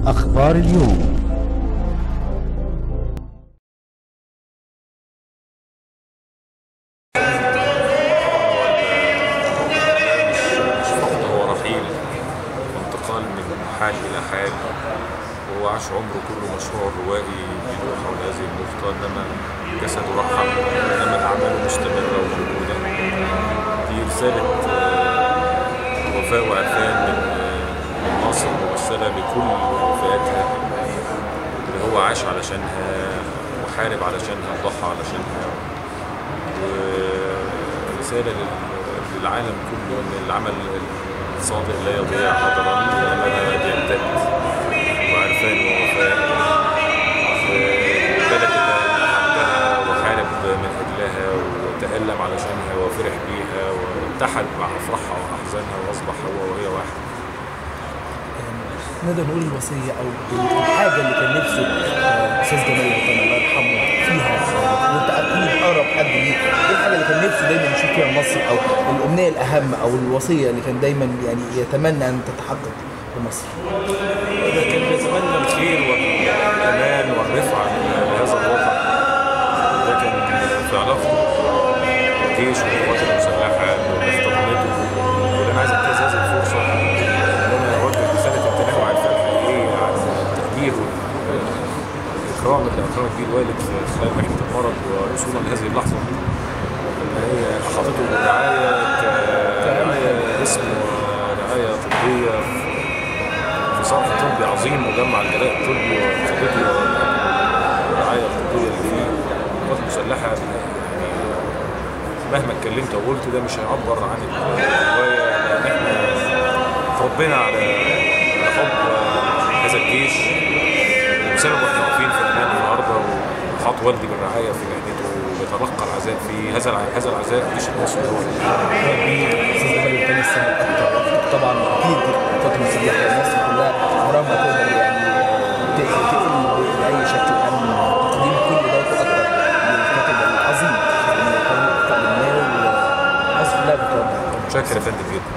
أخبار اليوم مش فقط هو رحيل وانتقال من حال إلى حال وهو عاش عمره كله مشروع روائي بيدور حول هذه النقطة إنما جسده رحل إنما أعماله مستمرة وموجودة دي رسالة آه، وفاء وعرفان من آه، من مصر ممثلة بكل وفاتها اللي هو عاش علشانها وحارب علشانها وضحى علشانها ورسالة لل- للعالم كله إن العمل الصادق لا يضيع هدرا إنما بيمتد وعرفان ووفاء البلد اللي حبها وحارب من أجلها وتألم علشانها وفرح بيها واتحد مع أفراحها وأحزانها وأصبح هو وهي واحد نقدر نقول الوصيه او الحاجه اللي كان نفسه آه، استاذ جمال الوطن الله يرحمه فيها آه، وانت اكيد اقرب حد ليك ايه الحاجه اللي كان نفسه دايما يشوف فيها مصر او الامنيه الاهم او الوصيه اللي كان دايما يعني يتمنى ان تتحقق في مصر كان يتمنى الخير والامان والرفعه لهذا الوطن ده كان في علاقته بالجيش والقوات المسلحه واحتضانته وانا عايز انتهز هذه الفرصه ان انا اوجه رساله امتنان وعرفان حقيقيه عن التقدير والاكرام اللي اكرمت بيه الوالد في خلال محنه المرض ووصولا لهذه اللحظه ان هي احاطته بالرعايه كرعايه اسم ورعايه طبيه في صرف طبي عظيم مجمع الجلاء الطبي وخدته الرعايه الطبيه اللي فيه القوات المسلحه يعني مهما اتكلمت او قلت ده مش هيعبر عن الروايه لان احنا اتربينا على على حب هذا الجيش بسبب احنا واقفين في امان النهارده وحاط والدي بالرعايه في مهنته وبيتلقى العذاب في هذا الع- هذا العذاب الجيش المصري هو اللي استاذ جمال الوطن السنه اكتر وأكتر. طبعا اكيد القوات المسلحه مصر كلها عمرها ما تقدر يعني ت- تقل باي شكل عن تقديم كل ده واكتر للكاتب العظيم اللي كان قدمناه ومصر كلها بتودع متشكر يا فندم جدا